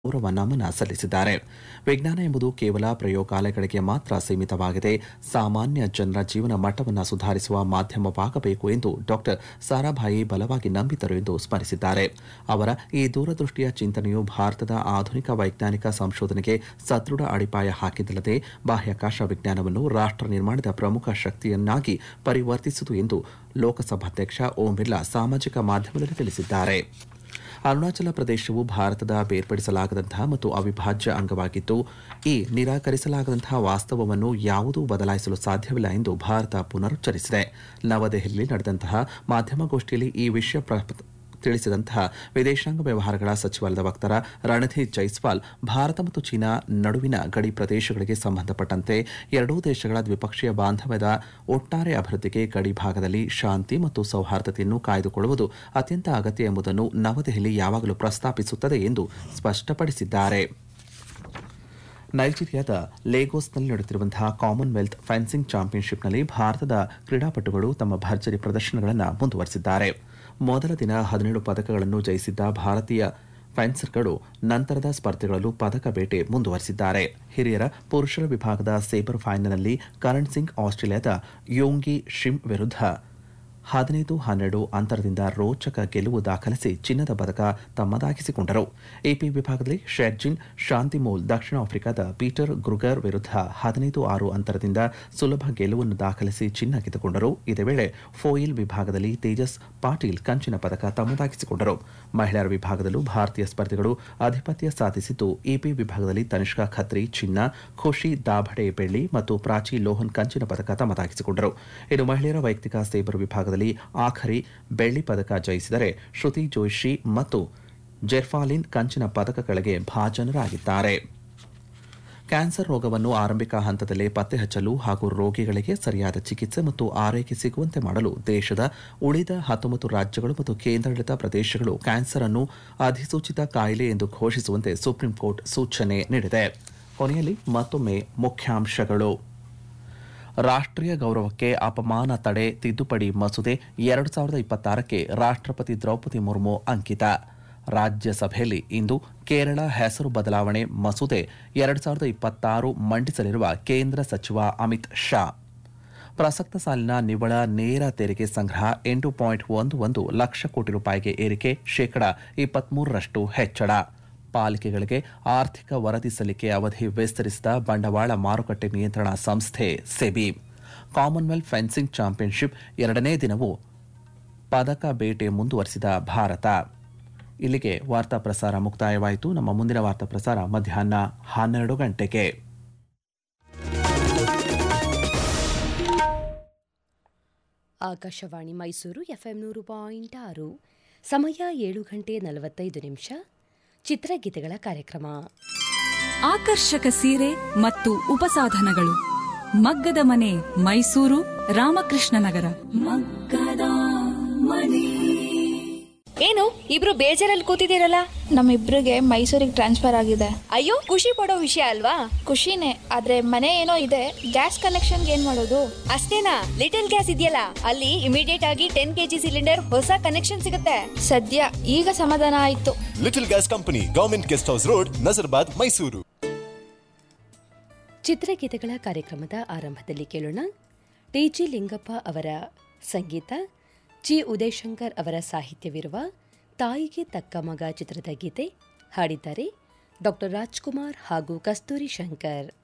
ಗೌರವ ನಮನ ಸಲ್ಲಿಸಿದ್ದಾರೆ ವಿಜ್ಞಾನ ಎಂಬುದು ಕೇವಲ ಪ್ರಯೋಗಾಲಯಗಳಿಗೆ ಮಾತ್ರ ಸೀಮಿತವಾಗಿದೆ ಸಾಮಾನ್ಯ ಜನರ ಜೀವನ ಮಟ್ಟವನ್ನು ಸುಧಾರಿಸುವ ಮಾಧ್ಯಮವಾಗಬೇಕು ಎಂದು ಡಾಕ್ಟರ್ ಸಾರಾಭಾಯಿ ಬಲವಾಗಿ ನಂಬಿದರು ಎಂದು ಸ್ಮರಿಸಿದ್ದಾರೆ ಅವರ ಈ ದೂರದೃಷ್ಟಿಯ ಚಿಂತನೆಯು ಭಾರತದ ಆಧುನಿಕ ವೈಜ್ಞಾನಿಕ ಸಂಶೋಧನೆಗೆ ಸದೃಢ ಅಡಿಪಾಯ ಹಾಕಿದ್ದಲ್ಲದೆ ಬಾಹ್ಯಾಕಾಶ ವಿಜ್ಞಾನವನ್ನು ರಾಷ್ಟ್ರ ನಿರ್ಮಾಣದ ಪ್ರಮುಖ ಶಕ್ತಿಯನ್ನಾಗಿ ಪರಿವರ್ತಿಸಿತು ಎಂದು ಲೋಕಸಭಾಧ್ಯಕ್ಷ ಓಂ ಬಿರ್ಲಾ ಸಾಮಾಜಿಕ ಮಾಧ್ಯಮದಲ್ಲಿ ತಿಳಿಸಿದ್ದಾರೆ ಅರುಣಾಚಲ ಪ್ರದೇಶವು ಭಾರತದ ಬೇರ್ಪಡಿಸಲಾಗದಂತಹ ಮತ್ತು ಅವಿಭಾಜ್ಯ ಅಂಗವಾಗಿದ್ದು ಈ ನಿರಾಕರಿಸಲಾಗದಂತಹ ವಾಸ್ತವವನ್ನು ಯಾವುದೂ ಬದಲಾಯಿಸಲು ಸಾಧ್ಯವಿಲ್ಲ ಎಂದು ಭಾರತ ಪುನರುಚ್ಚರಿಸಿದೆ ನವದೆಹಲಿಯಲ್ಲಿ ನಡೆದಂತಹ ಮಾಧ್ಯಮಗೋಷ್ಠಿಯಲ್ಲಿ ಈ ವಿಷಯ ಪ್ರ ತಿಳಿಸಿದಂತಹ ವಿದೇಶಾಂಗ ವ್ಯವಹಾರಗಳ ಸಚಿವಾಲಯದ ವಕ್ತಾರ ರಣಧೀರ್ ಜೈಸ್ವಾಲ್ ಭಾರತ ಮತ್ತು ಚೀನಾ ನಡುವಿನ ಗಡಿ ಪ್ರದೇಶಗಳಿಗೆ ಸಂಬಂಧಪಟ್ಟಂತೆ ಎರಡೂ ದೇಶಗಳ ದ್ವಿಪಕ್ಷೀಯ ಬಾಂಧವ್ಯದ ಒಟ್ಟಾರೆ ಅಭಿವೃದ್ಧಿಗೆ ಗಡಿ ಭಾಗದಲ್ಲಿ ಶಾಂತಿ ಮತ್ತು ಸೌಹಾರ್ದತೆಯನ್ನು ಕಾಯ್ದುಕೊಳ್ಳುವುದು ಅತ್ಯಂತ ಅಗತ್ಯ ಎಂಬುದನ್ನು ನವದೆಹಲಿ ಯಾವಾಗಲೂ ಪ್ರಸ್ತಾಪಿಸುತ್ತದೆ ಎಂದು ಸ್ಪಷ್ಟಪಡಿಸಿದ್ದಾರೆ ನೈಜೀರಿಯಾದ ಲೇಗೋಸ್ನಲ್ಲಿ ನಡೆಯುತ್ತಿರುವಂತಹ ಕಾಮನ್ವೆಲ್ತ್ ಫೆನ್ಸಿಂಗ್ ಚಾಂಪಿಯನ್ಶಿಪ್ನಲ್ಲಿ ಭಾರತದ ಕ್ರೀಡಾಪಟುಗಳು ತಮ್ಮ ಭರ್ಜರಿ ಪ್ರದರ್ಶನಗಳನ್ನು ಮುಂದುವರೆಸಿದ್ದಾರೆ ಮೊದಲ ದಿನ ಹದಿನೇಳು ಪದಕಗಳನ್ನು ಜಯಿಸಿದ್ದ ಭಾರತೀಯ ಫೆನ್ಸರ್ಗಳು ನಂತರದ ಸ್ಪರ್ಧೆಗಳಲ್ಲೂ ಪದಕ ಬೇಟೆ ಮುಂದುವರೆಸಿದ್ದಾರೆ ಹಿರಿಯರ ಪುರುಷರ ವಿಭಾಗದ ಸೇಬರ್ ಫೈನಲ್ನಲ್ಲಿ ಕರಣ್ ಸಿಂಗ್ ಆಸ್ಟ್ರೇಲಿಯಾದ ಯೋಂಗಿ ಶಿಮ್ ವಿರುದ್ಧ ಹದಿನೈದು ಹನ್ನೆರಡು ಅಂತರದಿಂದ ರೋಚಕ ಗೆಲುವು ದಾಖಲಿಸಿ ಚಿನ್ನದ ಪದಕ ತಮ್ಮದಾಗಿಸಿಕೊಂಡರು ಎಪಿ ವಿಭಾಗದಲ್ಲಿ ಶೆರ್ಜಿನ್ ಶಾಂತಿಮೂಲ್ ದಕ್ಷಿಣ ಆಫ್ರಿಕಾದ ಪೀಟರ್ ಗ್ರುಗರ್ ವಿರುದ್ಧ ಹದಿನೈದು ಆರು ಅಂತರದಿಂದ ಸುಲಭ ಗೆಲುವನ್ನು ದಾಖಲಿಸಿ ಚಿನ್ನ ಗೆದ್ದುಕೊಂಡರು ಇದೇ ವೇಳೆ ಫೋಯಿಲ್ ವಿಭಾಗದಲ್ಲಿ ತೇಜಸ್ ಪಾಟೀಲ್ ಕಂಚಿನ ಪದಕ ತಮ್ಮದಾಗಿಸಿಕೊಂಡರು ಮಹಿಳೆಯರ ವಿಭಾಗದಲ್ಲೂ ಭಾರತೀಯ ಸ್ಪರ್ಧಿಗಳು ಆಧಿಪತ್ಯ ಸಾಧಿಸಿದ್ದು ಎಪಿ ವಿಭಾಗದಲ್ಲಿ ತನಿಷ್ಕಾ ಖತ್ರಿ ಚಿನ್ನ ಖುಷಿ ದಾಭಡೆ ಬೆಳ್ಳಿ ಮತ್ತು ಪ್ರಾಚಿ ಲೋಹನ್ ಕಂಚಿನ ಪದಕ ತಮ್ಮದಾಗಿಸಿಕೊಂಡರು ಇನ್ನು ಮಹಿಳೆಯರ ವೈಯಕ್ತಿಕ ಸೇಬರ್ ವಿಭಾಗದಲ್ಲಿ ಆಖರಿ ಬೆಳ್ಳಿ ಪದಕ ಜಯಿಸಿದರೆ ಶ್ರುತಿ ಜೋಶಿ ಮತ್ತು ಜೆರ್ಫಾಲಿನ್ ಕಂಚಿನ ಪದಕಗಳಿಗೆ ಭಾಜನರಾಗಿದ್ದಾರೆ ಕ್ಯಾನ್ಸರ್ ರೋಗವನ್ನು ಆರಂಭಿಕ ಹಂತದಲ್ಲೇ ಪತ್ತೆ ಹಚ್ಚಲು ಹಾಗೂ ರೋಗಿಗಳಿಗೆ ಸರಿಯಾದ ಚಿಕಿತ್ಸೆ ಮತ್ತು ಆರೈಕೆ ಸಿಗುವಂತೆ ಮಾಡಲು ದೇಶದ ಉಳಿದ ಹತ್ತೊಂಬತ್ತು ರಾಜ್ಯಗಳು ಮತ್ತು ಕೇಂದ್ರಾಡಳಿತ ಪ್ರದೇಶಗಳು ಕ್ಯಾನ್ಸರ್ ಅನ್ನು ಅಧಿಸೂಚಿತ ಕಾಯಿಲೆ ಎಂದು ಘೋಷಿಸುವಂತೆ ಸುಪ್ರೀಂ ಕೋರ್ಟ್ ಸೂಚನೆ ನೀಡಿದೆ ಕೊನೆಯಲ್ಲಿ ಮತ್ತೊಮ್ಮೆ ಮುಖ್ಯಾಂಶಗಳು ರಾಷ್ಟ್ರೀಯ ಗೌರವಕ್ಕೆ ಅಪಮಾನ ತಡೆ ತಿದ್ದುಪಡಿ ಮಸೂದೆ ಎರಡು ಸಾವಿರದ ಇಪ್ಪತ್ತಾರಕ್ಕೆ ರಾಷ್ಟ್ರಪತಿ ದ್ರೌಪದಿ ಮುರ್ಮು ಅಂಕಿತ ರಾಜ್ಯಸಭೆಯಲ್ಲಿ ಇಂದು ಕೇರಳ ಹೆಸರು ಬದಲಾವಣೆ ಮಸೂದೆ ಎರಡು ಸಾವಿರದ ಇಪ್ಪತ್ತಾರು ಮಂಡಿಸಲಿರುವ ಕೇಂದ್ರ ಸಚಿವ ಅಮಿತ್ ಶಾ ಪ್ರಸಕ್ತ ಸಾಲಿನ ನಿವ್ವಳ ನೇರ ತೆರಿಗೆ ಸಂಗ್ರಹ ಎಂಟು ಪಾಯಿಂಟ್ ಒಂದು ಒಂದು ಲಕ್ಷ ಕೋಟಿ ರೂಪಾಯಿಗೆ ಏರಿಕೆ ಶೇಕಡ ಇಪ್ಪತ್ಮೂರರಷ್ಟು ಹೆಚ್ಚಳ ಪಾಲಿಕೆಗಳಿಗೆ ಆರ್ಥಿಕ ವರದಿ ಸಲ್ಲಿಕೆ ಅವಧಿ ವಿಸ್ತರಿಸಿದ ಬಂಡವಾಳ ಮಾರುಕಟ್ಟೆ ನಿಯಂತ್ರಣ ಸಂಸ್ಥೆ ಸೆಬಿ ಕಾಮನ್ವೆಲ್ತ್ ಫೆನ್ಸಿಂಗ್ ಚಾಂಪಿಯನ್ಶಿಪ್ ಎರಡನೇ ದಿನವೂ ಪದಕ ಬೇಟೆ ಮುಂದುವರೆಸಿದ ಭಾರತ ಇಲ್ಲಿಗೆ ವಾರ್ತಾ ಪ್ರಸಾರ ಮುಕ್ತಾಯವಾಯಿತು ನಮ್ಮ ಮುಂದಿನ ವಾರ್ತಾ ಪ್ರಸಾರ ಮಧ್ಯಾಹ್ನ ಹನ್ನೆರಡು ಗಂಟೆಗೆ ಆಕಾಶವಾಣಿ ಮೈಸೂರು ಎಫ್ಎಂ ನೂರು ಪಾಯಿಂಟ್ ಆರು ಸಮಯ ಏಳು ಗಂಟೆ ನಲವತ್ತೈದು ನಿಮಿಷ ಚಿತ್ರಗೀತೆಗಳ ಕಾರ್ಯಕ್ರಮ ಆಕರ್ಷಕ ಸೀರೆ ಮತ್ತು ಉಪಸಾಧನಗಳು ಮಗ್ಗದ ಮನೆ ಮೈಸೂರು ರಾಮಕೃಷ್ಣ ನಗರ ಮಗ್ಗದ ಮನೆ ಏನು ಇಬ್ರು ಬೇಜಾರಲ್ಲಿ ಕೂತಿದ್ದೀರಲ್ಲ ನಮ್ಮಿಬ್ರಿಗೆ ಮೈಸೂರಿಗೆ ಟ್ರಾನ್ಸ್ಫರ್ ಆಗಿದೆ ಅಯ್ಯೋ ಖುಷಿ ಪಡೋ ವಿಷಯ ಅಲ್ವಾ ಖುಷಿನೇ ಆದ್ರೆ ಮನೆ ಏನೋ ಇದೆ ಗ್ಯಾಸ್ ಕನೆಕ್ಷನ್ಗೆ ಏನ್ ಮಾಡೋದು ಅಷ್ಟೇನಾ ಲಿಟಲ್ ಗ್ಯಾಸ್ ಇದೆಯಲ್ಲ ಅಲ್ಲಿ ಇಮಿಡಿಯೇಟ್ ಆಗಿ ಟೆನ್ ಕೆಜಿ ಸಿಲಿಂಡರ್ ಹೊಸ ಕನೆಕ್ಷನ್ ಸಿಗುತ್ತೆ ಸದ್ಯ ಈಗ ಸಮಾಧಾನ ಆಯ್ತು little gas company government guest house road Nazarbad Mysuru ಚಿತ್ರಗೀತೆಗಳ ಕಾರ್ಯಕ್ರಮದ ಆರಂಭದಲ್ಲಿ ಕೇಳೋಣ ಟಿಜಿ ಲಿಂಗಪ್ಪ ಅವರ ಸಂಗೀತ ಜಿ ಉದಯಶಂಕರ್ ಅವರ ಸಾಹಿತ್ಯವಿರುವ ತಾಯಿಗೆ ತಕ್ಕ ಮಗ ಚಿತ್ರದ ಗೀತೆ ಹಾಡಿದ್ದಾರೆ ಡಾಕ್ಟರ್ ರಾಜ್ಕುಮಾರ್ ಹಾಗೂ ಕಸ್ತೂರಿ ಶಂಕರ್